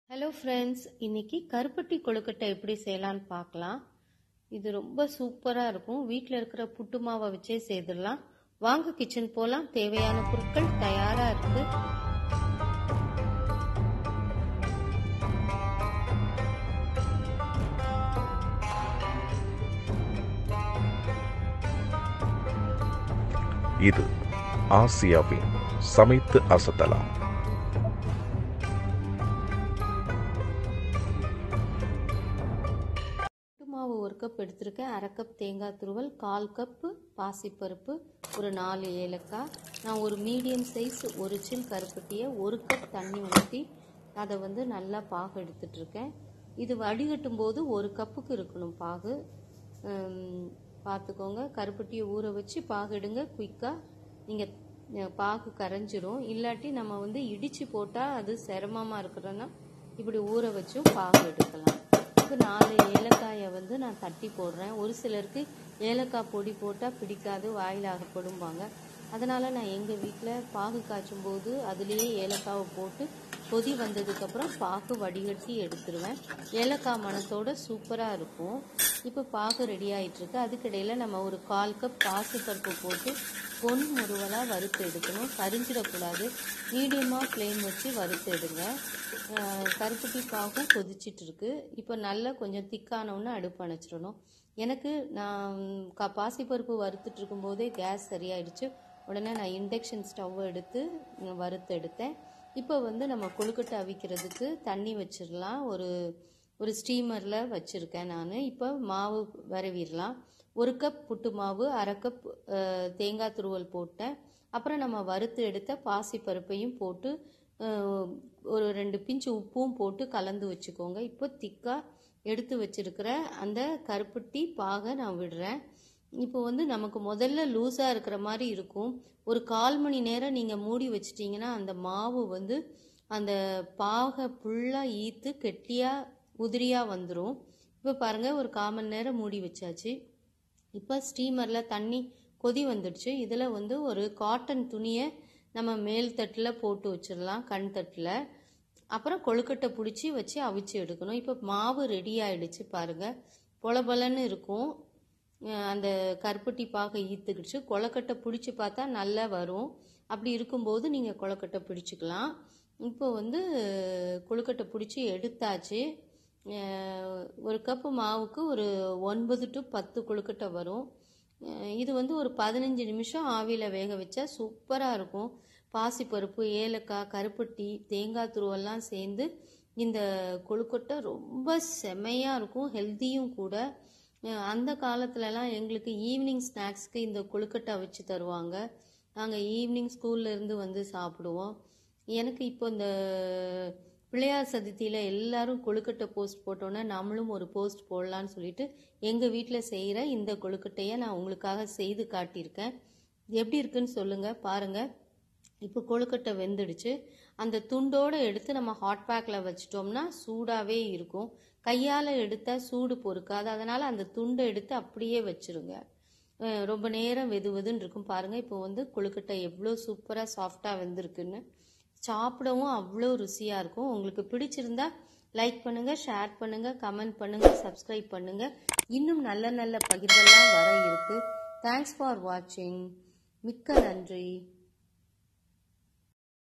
hello friends இன்னைக்கு கருப்பட்டி கொழுக்கட்டை எப்படி செய்யலான்னு பார்க்கலாம் இது ரொம்ப சூப்பராக இருக்கும் வீட்டில் இருக்கிற புட்டு மாவை வச்சே செய்திடலாம் வாங்க கிச்சன் போகலாம் தேவையான பொருட்கள் தயாராக இருக்கு இது ஆசியாவின் சமைத்து அசத்தலாம் புட்டு மாவு ஒரு கப் எடுத்திருக்கேன் அரை கப் தேங்காய் துருவல் கால் கப்பு பாசிப்பருப்பு ஒரு நாலு ஏலக்காய் நான் ஒரு மீடியம் சைஸ் ஒரு சில் கருப்பட்டியை ஒரு கப் தண்ணி ஊற்றி அதை வந்து நல்லா பாகு எடுத்துட்ருக்கேன் இது வடிகட்டும் போது ஒரு கப்புக்கு இருக்கணும் பாகு ஹம், பார்த்துக்கோங்க கருப்பட்டியை ஊற வச்சு பாகு எடுங்க குயிக்காக நீங்கள் பாகு கரைஞ்சிரும் இல்லாட்டி நம்ம வந்து இடித்து போட்டால் அது சிரமமாக இருக்கிறோன்னா இப்படி ஊற வச்சும் பாகு எடுக்கலாம் இப்போ நாலு ஏலக்காயை வந்து நான் தட்டி போடுறேன் ஒரு சிலருக்கு ஏலக்காய் பொடி போட்டால் பிடிக்காது வாயில் அகப்படும்பாங்க அதனால் நான் எங்கள் வீட்டில் பாகு காய்ச்சும் போது அதுலேயே ஏலக்காவை போட்டு கொதி வந்ததுக்கப்புறம் பாகு வடிகட்டி எடுத்துருவேன் ஏலக்காய் மணத்தோட சூப்பராக இருக்கும் இப்போ பாகு ரெடி ஆகிட்டுருக்கு அதுக்கிடையில் நம்ம ஒரு கால் கப் பாசிப்பருப்பு போட்டு பொன் முருவலாக வறுத்து எடுக்கணும் கரிஞ்சிடக்கூடாது மீடியமாக ஃப்ளேம் வச்சு வறுத்து எடுங்க அஹ் கருப்பட்டி பாகும் கொதிச்சிட்டு இருக்கு இப்போ நல்லா கொஞ்சம் திக்கானவுன்னு அடுப்பு அணைச்சிடணும் எனக்கு நான் க பாசிப்பருப்பு வறுத்துட்டு இருக்கும்போதே கேஸ் சரியாயிடுச்சு உடனே நான் இண்டக்ஷன் ஸ்டவ் எடுத்து உம், வறுத்து எடுத்தேன் இப்போ வந்து நம்ம கொழுக்கட்டை அவிக்கிறதுக்கு தண்ணி வச்சிடலாம் ஒரு ஒரு ஸ்டீமரில் வச்சுருக்கேன் நான் இப்போ மாவு விரவிடலாம் ஒரு கப் புட்டு மாவு அரை கப் அஹ், தேங்காய் துருவல் போட்டேன் அப்புறம் நம்ம வறுத்து எடுத்த பாசிப்பருப்பையும் போட்டு அஹ், ஒரு ரெண்டு பிஞ்சு உப்பும் போட்டு கலந்து வச்சுக்கோங்க இப்போ திக்காக எடுத்து வச்சிருக்கிற அந்த கருப்பட்டி பாகை நான் விடுறேன் இப்போ வந்து நமக்கு முதல்ல லூஸாக இருக்கிற மாதிரி இருக்கும் ஒரு கால் மணி நேரம் நீங்கள் மூடி வச்சிட்டிங்கன்னா அந்த மாவு வந்து அந்த பாகை ஃபுல்லாக ஈத்து கெட்டியாக உதிரியாக வந்துடும் இப்போ பாருங்கள் ஒரு கால் மணி நேரம் மூடி வச்சாச்சு இப்போ ஸ்டீமரில் தண்ணி கொதி வந்துடுச்சு இதில் வந்து ஒரு காட்டன் துணியை நம்ம மேல் தட்டில் போட்டு வச்சிடலாம் கண் தட்டில் அப்புறம் கொழுக்கட்டை பிடிச்சி வச்சு அவிச்சு எடுக்கணும் இப்போ மாவு ரெடி ஆயிடுச்சு பாருங்கள் பொலபலன்னு இருக்கும் அஹ் அந்த கருப்பட்டி பாகை ஈத்துக்கிடுச்சு கொழுக்கட்டை பிடிச்சி பார்த்தா நல்லா வரும் அப்படி இருக்கும்போது நீங்கள் கொழுக்கட்டை பிடிச்சிக்கலாம் இப்போ வந்து கொழுக்கட்டை பிடிச்சி எடுத்தாச்சு அஹ் ஒரு கப்பு மாவுக்கு ஒரு ஒன்பது டு பத்து கொழுக்கட்டை வரும் அஹ் இது வந்து ஒரு பதினஞ்சு நிமிஷம் ஆவியில் வேக வச்சா சூப்பராக இருக்கும் பாசிப்பருப்பு ஏலக்காய் கருப்பட்டி தேங்காய் துருவெல்லாம் சேர்ந்து இந்த கொழுக்கட்டை ரொம்ப செமையாக இருக்கும் ஹெல்த்தியும் கூட அஹ் அந்த காலத்துலலாம் எங்களுக்கு ஈவினிங் ஸ்நாக்ஸ்க்கு இந்த கொழுக்கட்டை வச்சு தருவாங்க நாங்கள் ஈவினிங் ஸ்கூல்ல இருந்து வந்து சாப்பிடுவோம் எனக்கு இப்போ இந்த பிள்ளையார் சதுர்த்தியில் எல்லாரும் கொழுக்கட்டை போஸ்ட் போட்டோன்னே நம்மளும் ஒரு போஸ்ட் போடலான்னு சொல்லிட்டு எங்கள் வீட்டில் செய்கிற இந்த கொழுக்கட்டையை நான் உங்களுக்காக செய்து காட்டியிருக்கேன் எப்படி இருக்குன்னு சொல்லுங்கள் பாருங்கள் இப்போ கொழுக்கட்டை வெந்துடுச்சு அந்த துண்டோடு எடுத்து நம்ம ஹாட் பேக்கில் வச்சிட்டோம்னா சூடாகவே இருக்கும் கையால் எடுத்தால் சூடு பொறுக்காது அதனால் அந்த துண்டை எடுத்து அப்படியே வச்சிருங்க அஹ் ரொம்ப நேரம் வெது வெதுன்னு இருக்கும் பாருங்கள் இப்போ வந்து கொழுக்கட்டை எவ்வளோ சூப்பராக சாஃப்டாக வெந்திருக்குன்னு சாப்பிடவும் அவ்வளோ ருசியாக இருக்கும் உங்களுக்கு பிடிச்சிருந்தா லைக் பண்ணுங்கள் ஷேர் பண்ணுங்கள் கமெண்ட் பண்ணுங்கள் சப்ஸ்கிரைப் பண்ணுங்கள் இன்னும் நல்ல நல்ல பகிர்வெல்லாம் வர இருக்குது தேங்க்ஸ் ஃபார் வாட்சிங் மிக்க நன்றி